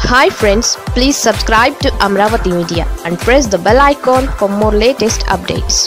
hi friends please subscribe to Amaravati media and press the bell icon for more latest updates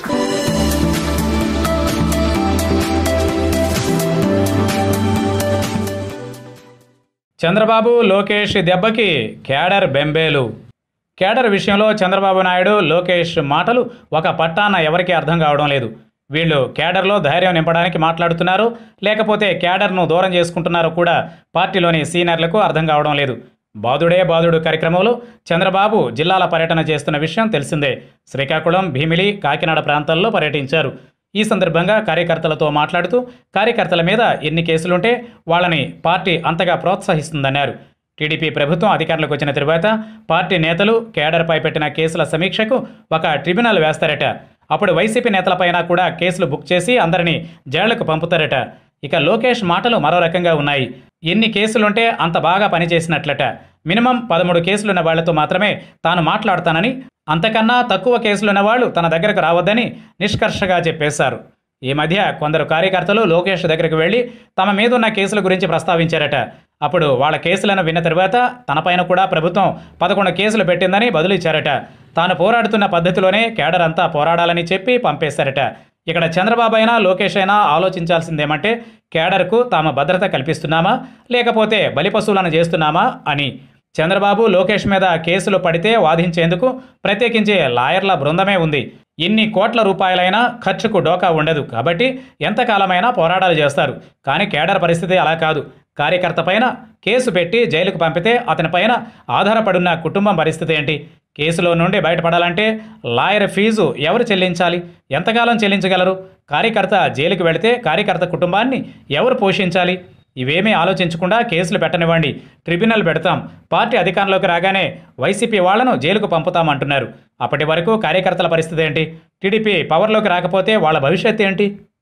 Chandrababu Lokesh దెబ్బకి cadre బెంబేలు cadre విషయంలో చంద్రబాబు నాయుడు లోకేష్ మాటలు ఒక పట్టాన ఎవరికీ అర్థం కావడం లేదు వీళ్ళు కేడర్లో ధైర్యం నింపడానికి మాట్లాడుతున్నారు లేకపోతే కేడర్ను దూరం చేసుకుంటున్నారో కూడా పార్టీలోని సీనియర్లకు అర్థం కావడం లేదు బాదుడే బాదుడు కార్యక్రమంలో చంద్రబాబు జిల్లాల పర్యటన చేస్తున్న విషయం తెలిసిందే శ్రీకాకుళం భీమిలి కాకినాడ ప్రాంతాల్లో పర్యటించారు ఈ సందర్భంగా కార్యకర్తలతో మాట్లాడుతూ కార్యకర్తల మీద ఎన్ని కేసులుంటే వాళ్ళని పార్టీ అంతగా ప్రోత్సహిస్తుందన్నారు టీడీపీ ప్రభుత్వం అధికారంలోకి వచ్చిన తరువాత పార్టీ నేతలు కేడర్పై పెట్టిన కేసుల సమీక్షకు ఒక ట్రిబ్యునల్ వేస్తారట అప్పుడు వైసీపీ నేతలపైన కూడా కేసులు బుక్ చేసి అందరినీ జైళ్లకు పంపుతారట ఇక లోకేష్ మాటలు మరో రకంగా ఉన్నాయి ఎన్ని కేసులుంటే అంత బాగా పనిచేసినట్లట మినిమం పదమూడు కేసులున్న వాళ్లతో మాత్రమే తాను మాట్లాడతానని అంతకన్నా తక్కువ కేసులున్న వాళ్ళు తన దగ్గరకు రావద్దని నిష్కర్షగా చెప్పేశారు ఈ మధ్య కొందరు కార్యకర్తలు లోకేష్ దగ్గరకు వెళ్లి తమ మీదున్న కేసుల గురించి ప్రస్తావించారట అప్పుడు వాళ్ళ కేసులను విన్న తర్వాత తనపైన కూడా ప్రభుత్వం పదకొండు కేసులు పెట్టిందని బదులిచ్చారట తాను పోరాడుతున్న పద్ధతిలోనే కేడర్ అంతా పోరాడాలని చెప్పి పంపేశారట ఇక్కడ చంద్రబాబు అయినా లోకేష్ అయినా ఆలోచించాల్సిందేమంటే కేడర్కు తాము భద్రత కల్పిస్తున్నామా లేకపోతే బలిపశువులను చేస్తున్నామా అని చంద్రబాబు లోకేష్ మీద కేసులు పడితే వాదించేందుకు ప్రత్యేకించి లాయర్ల బృందమే ఉంది ఇన్ని కోట్ల రూపాయలైనా ఖర్చుకు డోకా ఉండదు కాబట్టి ఎంతకాలమైనా పోరాటాలు చేస్తారు కానీ కేడర్ పరిస్థితి అలా కాదు కార్యకర్త పైన కేసు పెట్టి జైలుకు పంపితే అతని పైన ఆధారపడున్న కుటుంబం పరిస్థితి ఏంటి కేసులో నుండి బయటపడాలంటే లాయర్ ఫీజు ఎవరు చెల్లించాలి ఎంతకాలం చెల్లించగలరు కార్యకర్త జైలుకు వెళితే కార్యకర్త కుటుంబాన్ని ఎవరు పోషించాలి ఇవేమీ ఆలోచించకుండా కేసులు పెట్టనివ్వండి ట్రిబ్యునల్ పెడతాం పార్టీ అధికారంలోకి రాగానే వైసీపీ వాళ్లను జైలుకు పంపుతామంటున్నారు అప్పటి వరకు కార్యకర్తల పరిస్థితి ఏంటి టీడీపీ పవర్లోకి రాకపోతే వాళ్ళ భవిష్యత్తు ఏంటి